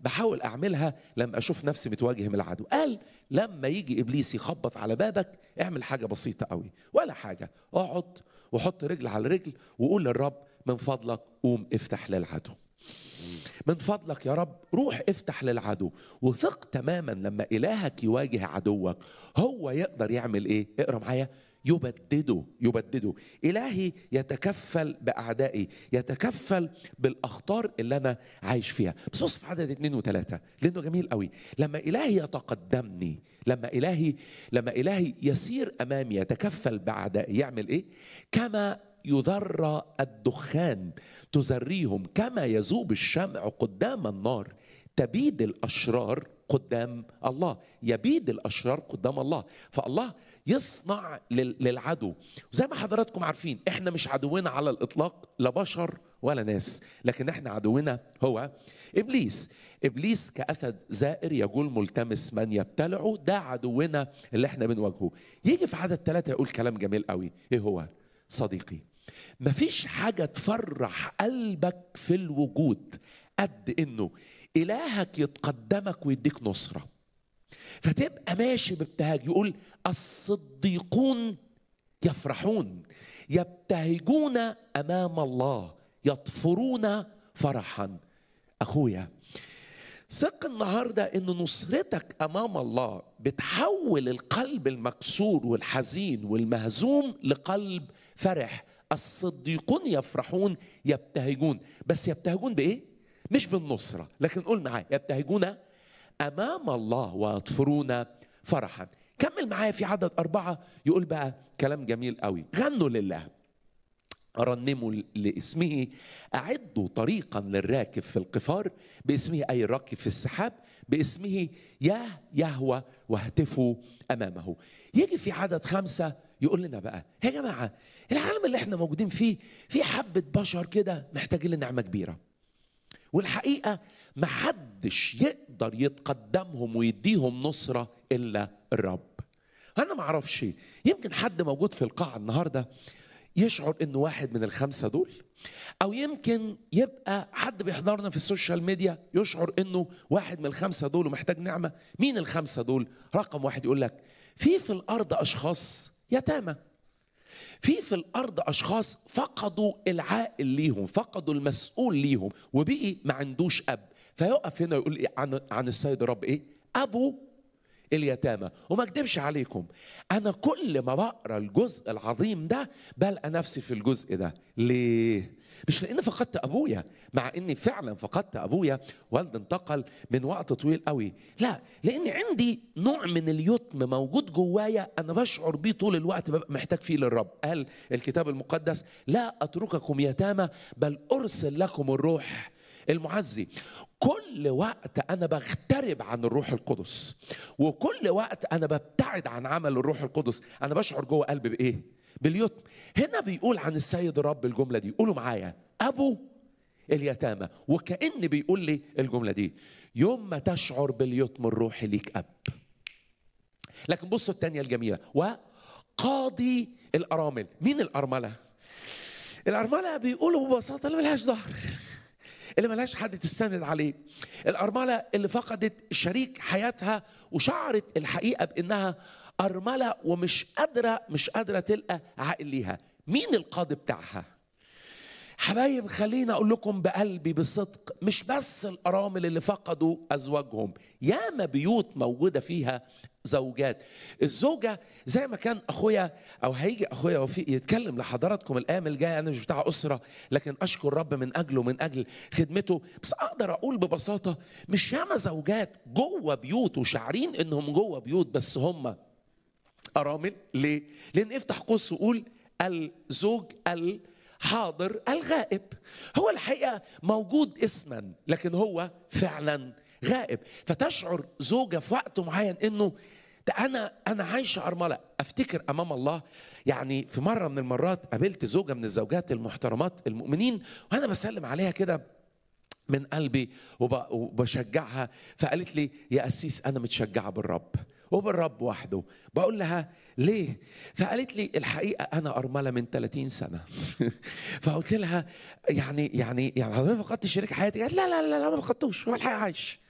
بحاول اعملها لما اشوف نفسي متواجه من العدو قال لما يجي ابليس يخبط على بابك اعمل حاجه بسيطه قوي ولا حاجه اقعد وحط رجل على رجل وقول للرب من فضلك قوم افتح للعدو من فضلك يا رب روح افتح للعدو وثق تماما لما الهك يواجه عدوك هو يقدر يعمل ايه اقرا معايا يبدده يبدده إلهي يتكفل بأعدائي يتكفل بالأخطار اللي أنا عايش فيها بس بص في عدد اثنين وثلاثة لأنه جميل قوي لما إلهي يتقدمني لما إلهي لما إلهي يسير أمامي يتكفل بأعدائي يعمل إيه كما يذر الدخان تزريهم كما يذوب الشمع قدام النار تبيد الأشرار قدام الله يبيد الأشرار قدام الله فالله يصنع للعدو زي ما حضراتكم عارفين احنا مش عدونا على الاطلاق لا بشر ولا ناس لكن احنا عدونا هو ابليس ابليس كاسد زائر يقول ملتمس من يبتلعه ده عدونا اللي احنا بنواجهه يجي في عدد ثلاثة يقول كلام جميل قوي ايه هو صديقي مفيش حاجة تفرح قلبك في الوجود قد انه الهك يتقدمك ويديك نصره فتبقى ماشي بابتهاج يقول الصديقون يفرحون يبتهجون امام الله يطفرون فرحا اخويا ثق النهارده ان نصرتك امام الله بتحول القلب المكسور والحزين والمهزوم لقلب فرح الصديقون يفرحون يبتهجون بس يبتهجون بايه مش بالنصره لكن قول معايا يبتهجون امام الله ويطفرون فرحا كمل معايا في عدد أربعة يقول بقى كلام جميل قوي غنوا لله رنموا لاسمه أعدوا طريقا للراكب في القفار باسمه أي الراكب في السحاب باسمه يا يهوى واهتفوا أمامه يجي في عدد خمسة يقول لنا بقى يا جماعة العالم اللي احنا موجودين فيه في حبة بشر كده محتاجين لنعمة كبيرة والحقيقة محدش يقدر يتقدمهم ويديهم نصرة إلا الرب أنا ما أعرفش يمكن حد موجود في القاعة النهاردة يشعر إنه واحد من الخمسة دول أو يمكن يبقى حد بيحضرنا في السوشيال ميديا يشعر إنه واحد من الخمسة دول ومحتاج نعمة مين الخمسة دول رقم واحد يقول لك في في الأرض أشخاص يتامى في في الارض اشخاص فقدوا العائل ليهم فقدوا المسؤول ليهم وبقي ما عندوش اب فيقف هنا يقول إيه عن عن السيد الرب ايه ابو اليتامى وما اكدبش عليكم انا كل ما بقرا الجزء العظيم ده بلقى نفسي في الجزء ده ليه مش لان فقدت ابويا مع اني فعلا فقدت ابويا والدي انتقل من وقت طويل قوي لا لان عندي نوع من اليتم موجود جوايا انا بشعر بيه طول الوقت ببقى محتاج فيه للرب قال الكتاب المقدس لا اترككم يتامى بل ارسل لكم الروح المعزي كل وقت انا بغترب عن الروح القدس وكل وقت انا ببتعد عن عمل الروح القدس انا بشعر جوه قلبي بايه باليتم هنا بيقول عن السيد الرب الجمله دي قولوا معايا ابو اليتامى وكأن بيقول لي الجمله دي يوم ما تشعر باليتم الروحي ليك اب لكن بصوا الثانيه الجميله وقاضي الارامل مين الارمله الارمله بيقولوا ببساطه اللي ملهاش ظهر اللي ملهاش حد تستند عليه الأرملة اللي فقدت شريك حياتها وشعرت الحقيقة بأنها أرملة ومش قادرة مش قادرة تلقى عائل ليها مين القاضي بتاعها حبايب خليني اقول لكم بقلبي بصدق مش بس الارامل اللي فقدوا ازواجهم ياما بيوت موجوده فيها زوجات الزوجه زي ما كان اخويا او هيجي اخويا وفيق يتكلم لحضراتكم الايام الجايه انا مش بتاع اسره لكن اشكر رب من اجله من اجل خدمته بس اقدر اقول ببساطه مش ياما زوجات جوه بيوت وشعرين انهم جوه بيوت بس هم ارامل ليه؟ لان افتح قوس وقول الزوج ال حاضر الغائب هو الحقيقه موجود اسما لكن هو فعلا غائب فتشعر زوجه في وقت معين انه ده انا انا عايشه ارمله افتكر امام الله يعني في مره من المرات قابلت زوجه من الزوجات المحترمات المؤمنين وانا بسلم عليها كده من قلبي وبشجعها فقالت لي يا قسيس انا متشجعه بالرب وبالرب وحده بقول لها ليه فقالت لي الحقيقه انا ارمله من 30 سنه فقلت لها يعني يعني يعني حضرتك فقدت شريك حياتك قالت لا لا لا, لا ما فقدتوش هو الحقيقه عايش